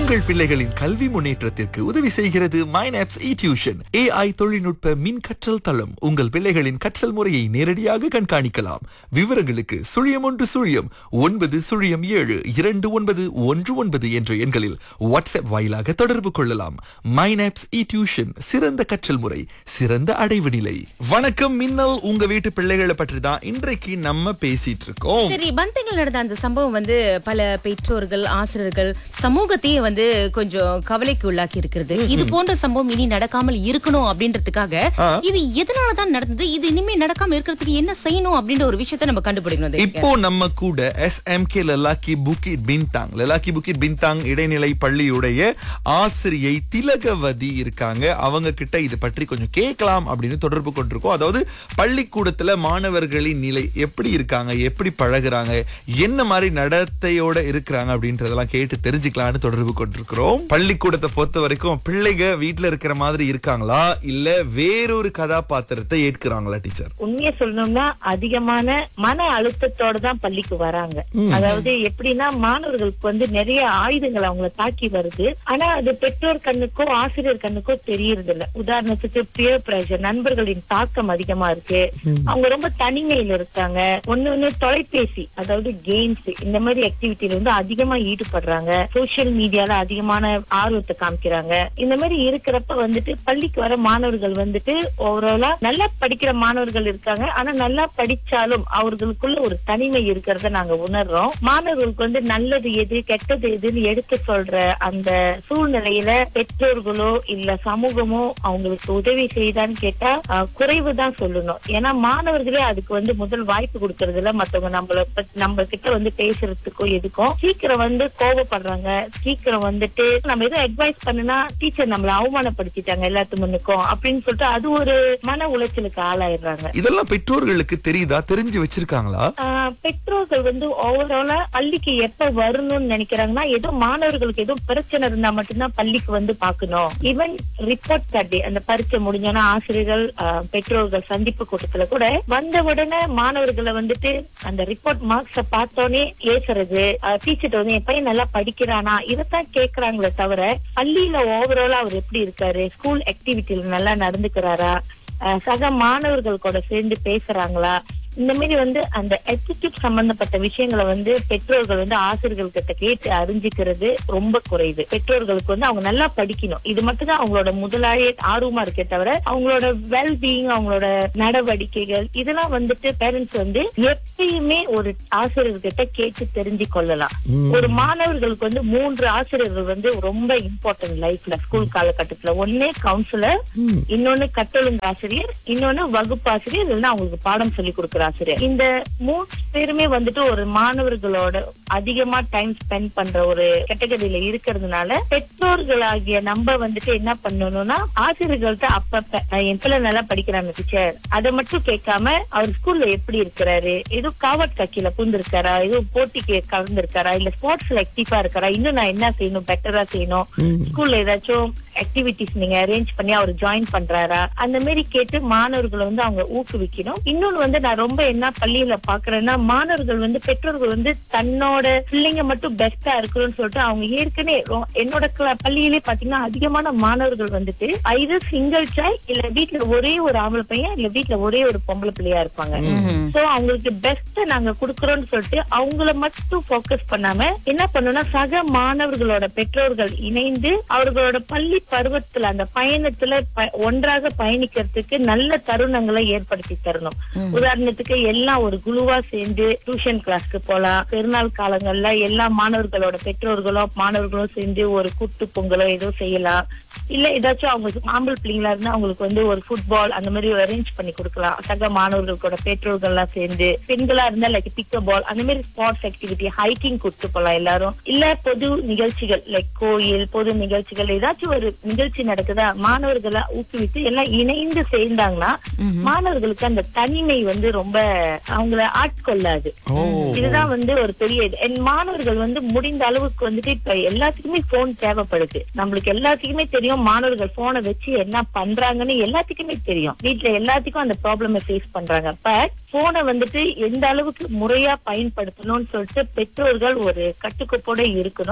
உங்கள் பிள்ளைகளின் கல்வி முன்னேற்றத்திற்கு உதவி செய்கிறது மைனாப்ஸ் இ டியூஷன் ஏஐ தொழில்நுட்ப மின் கற்றல் தளம் உங்கள் பிள்ளைகளின் கற்றல் முறையை நேரடியாக கண்காணிக்கலாம் விவரங்களுக்கு சுழியம் ஒன்று சுழியம் ஒன்பது சுழியம் ஏழு இரண்டு ஒன்பது ஒன்று ஒன்பது என்ற எண்களில் வாட்ஸ்அப் வாயிலாக தொடர்பு கொள்ளலாம் மைனாப்ஸ் இ டியூஷன் சிறந்த கற்றல் முறை சிறந்த அடைவு நிலை வணக்கம் மின்னல் உங்க வீட்டு பிள்ளைகளை பற்றி தான் இன்றைக்கு நம்ம பேசிட்டு இருக்கோம் சரி பந்தங்கள் நடந்த அந்த சம்பவம் வந்து பல பெற்றோர்கள் ஆசிரியர்கள் சமூகத்தையே வந்து கொஞ்சம் கவலைக்கு உள்ளாக்கி இருக்கிறது இது போன்ற சம்பவம் இனி நடக்காமல் இருக்கணும் அப்படின்றதுக்காக இது எதனாலதான் நடந்தது இது இனிமே நடக்காம இருக்கிறதுக்கு என்ன செய்யணும் அப்படின்ற ஒரு விஷயத்தை நம்ம கண்டுபிடிக்கணும் தேவிகா. இப்போ நம்ம கூட எஸ்எம்கே லலாக்கி புக்கிட் பின்தாங் லலாக்கி புக்கிட் பின்தாங் இடைநிலை பள்ளியுடைய ஆசிரியை திலகவதி இருக்காங்க அவங்க கிட்ட இது பற்றி கொஞ்சம் கேட்கலாம் அப்படின்னு தொடர்பு கொண்டிருக்கோம் அதாவது பள்ளிக்கூடத்துல மாணவர்களின் நிலை எப்படி இருக்காங்க எப்படி பழகுறாங்க என்ன மாதிரி நடத்தையோட இருக்கிறாங்க அப்படின்றதெல்லாம் கேட்டு தெரிஞ்சுக்கலாம்னு தொடர்பு கொண்டிருக்கிறோம் பள்ளிக்கூடத்தை பொறுத்த வரைக்கும் பிள்ளைங்க வீட்டுல இருக்கிற மாதிரி இருக்காங்களா இல்ல வேறொரு கதாபாத்திரத்தை ஏற்கிறாங்களா டீச்சர் உண்மையை சொல்லணும்னா அதிகமான மன அழுத்தத்தோட தான் பள்ளிக்கு வராங்க அதாவது எப்படின்னா மாணவர்களுக்கு வந்து நிறைய ஆயுதங்கள் அவங்கள தாக்கி வருது ஆனா அது பெற்றோர் கண்ணுக்கோ ஆசிரியர் கண்ணுக்கோ தெரியறது இல்ல உதாரணத்துக்கு பியர் பிரஷர் நண்பர்களின் தாக்கம் அதிகமா இருக்கு அவங்க ரொம்ப தனிமையில இருக்காங்க ஒண்ணு ஒண்ணு தொலைபேசி அதாவது கேம்ஸ் இந்த மாதிரி ஆக்டிவிட்டில வந்து அதிகமா ஈடுபடுறாங்க சோசியல் மீடியால அதிகமான ஆர்வத்தை காமிக்கிறாங்க இந்த மாதிரி இருக்கிறப்ப வந்துட்டு பள்ளிக்கு வர மாணவர்கள் வந்துட்டு ஓவராலா நல்லா படிக்கிற மாணவர்கள் இருக்காங்க ஆனா நல்லா படிச்சாலும் அவர்களுக்குள்ள ஒரு தனிமை இருக்கிறத நாங்க உணர்றோம் மாணவர்களுக்கு வந்து நல்லது எது கெட்டது எதுன்னு எடுத்து சொல்ற அந்த சூழ்நிலையில பெற்றோர்களோ இல்ல சமூகமோ அவங்களுக்கு உதவி செய்தான்னு கேட்டா ஆஹ், குறைவுதான் சொல்லணும் ஏன்னா மாணவர்களே அதுக்கு வந்து முதல் வாய்ப்பு கொடுக்கறது இல்ல மத்தவங்க நம்மள பத்தி- நம்ம கிட்ட வந்து பேசுறதுக்கோ எதுக்கும் சீக்கிரம் வந்து கோபப்படுறாங்க சீக்கிரம் வந்துட்டு நம்ம எதுவும் அட்வைஸ் பண்ணுனா டீச்சர் நம்மள அவமானப்படுத்திட்டாங்க எல்லாத்து முன்னுக்கும் அப்படின்னு சொல்லிட்டு அது ஒரு மன உளைச்சலுக்கு ஆளாயிடுறாங்க இதெல்லாம் பெற்றோர்களுக்கு தெரியுதா தெரிஞ்சு வச்சிருக்காங்களா ஆஹ் பெற்றோர்கள் வந்து ஓவராலா பள்ளிக்கு எப்ப வரணும்னு நினைக்கிறாங்கன்னா ஏதோ மாணவர்களுக்கு ஏதோ பிரச்சனை இருந்தா மட்டும்தான் பள்ளிக்கு வந்து பாக்கணும் ஈவன் ரிப்போர்ட் கார்டு அந்த பரீட்சை முடிஞ்சோன்னா ஆசிரியர்கள் ஆஹ் பெற்றோர்கள் சந்திப்பு கூட்டத்துல கூட வந்த உடனே மாணவர்களை வந்துட்டு அந்த ரிப்போர்ட் மார்க்ஸ பார்த்தோன்னே ஏசுறது டீச்சர் வந்து என் பையன் நல்லா படிக்கிறானா இதைத்தான் கேக்குறாங்களே தவிர பள்ளியில ஓவராலா அவர் எப்படி இருக்காரு ஸ்கூல் ஆக்டிவிட்டில நல்லா நடந்துக்கிறாரா ஆஹ் சக மாணவர்கள் கூட சேர்ந்து பேசுறாங்களா இந்த மாதிரி வந்து அந்த attitude சம்பந்தப்பட்ட விஷயங்களை வந்து பெற்றோர்கள் வந்து ஆசிரியர்கள் கிட்ட கேட்டு அறிஞ்சுக்கிறது ரொம்ப குறைவு பெற்றோர்களுக்கு வந்து அவங்க நல்லா படிக்கணும் இது மட்டும் தான் அவங்களோட முதலாளி ஆர்வமா இருக்கே தவிர அவங்களோட வெல் பீயிங் அவங்களோட நடவடிக்கைகள் இதெல்லாம் வந்துட்டு பேரண்ட்ஸ் வந்து எப்பயுமே ஒரு ஆசிரியர்கிட்ட கேட்டு தெரிஞ்சு கொள்ளலாம் ஒரு மாணவர்களுக்கு வந்து மூன்று ஆசிரியர்கள் வந்து ரொம்ப இம்பார்ட்டன்ட் லைஃப்ல ஸ்கூல் காலகட்டத்துல ஒன்னே கவுன்சிலர் இன்னொன்னு கட்டொழுங்கு ஆசிரியர் இன்னொன்னு வகுப்பு ஆசிரியர் இல்லைன்னா அவங்களுக்கு பாடம் சொல்லி கொடுக்குற ஆசிரியர் இந்த மூணு பேருமே வந்துட்டு ஒரு மாணவர்களோட அதிகமா டைம் ஸ்பெண்ட் பண்ற ஒரு கேட்டகரியில இருக்கிறதுனால பெற்றோர்களாகிய நம்ம வந்துட்டு என்ன பண்ணணும்னா ஆசிரியர்கள்ட்ட அப்பப்ப "நான் என் பிள்ளை நல்லா படிக்கிறாங்க டீச்சர் அதை மட்டும் கேட்காம அவர் ஸ்கூல்ல எப்படி இருக்கிறாரு ஏதோ காவட் கக்கில பூந்திருக்காரா ஏதோ போட்டிக்கு கலந்துருக்காரா இல்ல ஸ்போர்ட்ஸ்ல ஆக்டிவா இருக்காரா இன்னும் நான் என்ன செய்யணும் பெட்டரா செய்யணும் ஸ்கூல்ல ஏதாச்சும் ஆக்டிவிட்டிஸ் நீங்க அரேஞ்ச் பண்ணி அவர் ஜாயின் பண்றாரா அந்த மாதிரி கேட்டு மாணவர்களை வந்து அவங்க ஊக்குவிக்கணும் இன்னொன்னு வந்து நான் ரொம்ப என்ன பள்ளியில பாக்குறேன்னா மாணவர்கள் வந்து பெற்றோர்கள் வந்து தன்னோட பிள்ளைங்க மட்டும் பெஸ்டா இருக்கணும்னு சொல்லிட்டு அவங்க ஏற்கனவே ரொ- என்னோட கிளா- பள்ளியிலே பாத்தீங்கன்னா அதிகமான மாணவர்கள் வந்துட்டு ஐதர் சிங்கிள் சாய் இல்ல வீட்ல ஒரே ஒரு ஆம்பளை பையன் இல்ல வீட்ல ஒரே ஒரு பொம்பளை பிள்ளையா இருப்பாங்க சோ அவங்களுக்கு பெஸ்ட் நாங்க குடுக்கறோம்னு சொல்லிட்டு அவங்கள மட்டும் ஃபோக்கஸ் பண்ணாம என்ன பண்ணணும்னா சக மாணவர்களோட பெற்றோர்கள் இணைந்து அவர்களோட பள்ளி பருவத்துல அந்த பயணத்துல ப- ஒன்றாக பயணிக்கிறதுக்கு நல்ல தருணங்களை ஏற்படுத்தி தரணும் உதாரணத்துக்கு எல்லாம் ஒரு குழுவா சேர்ந்து டியூஷன் கிளாஸ்க்கு போலாம் பெருநாள் காலங்கள்ல எல்லா மாணவர்களோட பெற்றோர்களும் மாணவர்களும் சேர்ந்து ஒரு கூட்டு பொங்கலோ ஏதோ செய்யலாம் இல்ல ஏதாச்சும் அவங்களுக்கு ஆம்பளை பிள்ளைங்களா இருந்தா அவங்களுக்கு வந்து ஒரு ஃபுட்பால் அந்த மாதிரி அரேஞ்ச் பண்ணி கொடுக்கலாம் சக மாணவர்கள் கூட பெற்றோர்கள் எல்லாம் சேர்ந்து பெண்களா இருந்தா லைக் பிக்க பால் அந்த மாதிரி ஸ்போர்ட்ஸ் ஆக்டிவிட்டி ஹைக்கிங் கூட்டு போலாம் எல்லாரும் இல்ல பொது நிகழ்ச்சிகள் லைக் கோயில் பொது நிகழ்ச்சிகள் ஏதாச்சும் ஒரு நிகழ்ச்சி நடக்குதா மாணவர்களை ஊக்குவித்து எல்லாம் இணைந்து சேர்ந்தாங்கன்னா மாணவர்களுக்கு அந்த தனிமை வந்து ரொம்ப அவங்கள ஆட்கொள்ளாது ஓ இதுதான் வந்து ஒரு பெரிய இது என் மாணவர்கள் வந்து முடிந்த அளவுக்கு வந்துட்டு இப்ப எல்லாத்துக்குமே போன் தேவைப்படுது நம்மளுக்கு எல்லாத்துக்குமே தெரியும் மாணவர்கள் போனை வச்சு என்ன பண்றாங்கன்னு எல்லாத்துக்குமே தெரியும் வீட்ல எல்லாத்துக்கும் அந்த ப்ராப்ளமை ஃபேஸ் பண்றாங்க பட் போனை வந்துட்டு எந்த அளவுக்கு முறையா பயன்படுத்தணும்னு சொல்லிட்டு பெற்றோர்கள் ஒரு கட்டுக்கோப்போட இருக்கணும்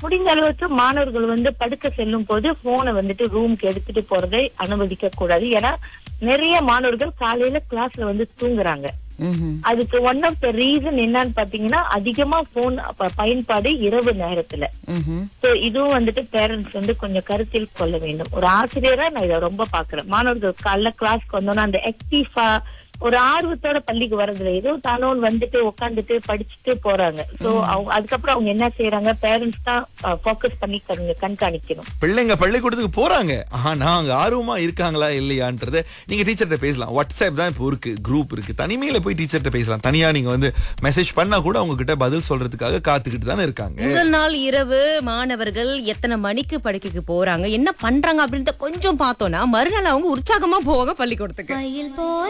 முடிஞ்ச அளவுக்கு மாணவர்கள் வந்து படுக்க செல்லும் போது போனை வந்துட்டு ரூமுக்கு எடுத்துட்டு போறதை அனுமதிக்க கூடாது ஏன்னா நிறைய மாணவர்கள் காலையில கிளாஸ்ல வந்து தூங்குறாங்க ம்ஹும். அதுக்கு ஒன் ஆஃப் த ரீசன் என்னன்னு பாத்தீங்கன்னா அதிகமா போன் பயன்பாடு இரவு நேரத்துல ம்ஹும். சோ இதுவும் வந்துட்டு பேரண்ட்ஸ் வந்து கொஞ்சம் கருத்தில் கொள்ள வேண்டும் ஒரு ஆசிரியரா நான் இதை ரொம்ப பாக்குறேன் மாணவர்கள் காலைல கிளாஸ்க்கு வந்தோம்னா அந்த ஆக்டிவா ஒரு ஆர்வத்தோட பள்ளிக்கு வரதுல ஏதோ தானோன்னு வந்துட்டு உட்காந்துட்டு படிச்சுட்டு போறாங்க சோ அவங்க அதுக்கப்புறம் அவங்க என்ன செய்யறாங்க பேரண்ட்ஸ் தான் ஃபோக்கஸ் பண்ணி கண்- கண்காணிக்கணும் பிள்ளைங்க பள்ளிக்கூடத்துக்கு போறாங்க ஆனா அங்க ஆர்வமா இருக்காங்களா இல்லையான்றத நீங்க டீச்சர்கிட்ட பேசலாம் வாட்ஸ்அப் தான் இப்போ இருக்கு குரூப் இருக்கு தனிமையில போய் டீச்சர்கிட்ட பேசலாம் தனியா நீங்க வந்து மெசேஜ் பண்ணா கூட அவங்க கிட்ட பதில் சொல்றதுக்காக காத்துக்கிட்டு தானே இருக்காங்க முதல் நாள் இரவு மாணவர்கள் எத்தனை மணிக்கு படுக்கைக்கு போறாங்க என்ன பண்றாங்க அப்படின்றத கொஞ்சம் பார்த்தோம்னா மறுநாள் அவங்க உற்சாகமா போவாங்க பள்ளிக்கூடத்துக்கு மயில் போல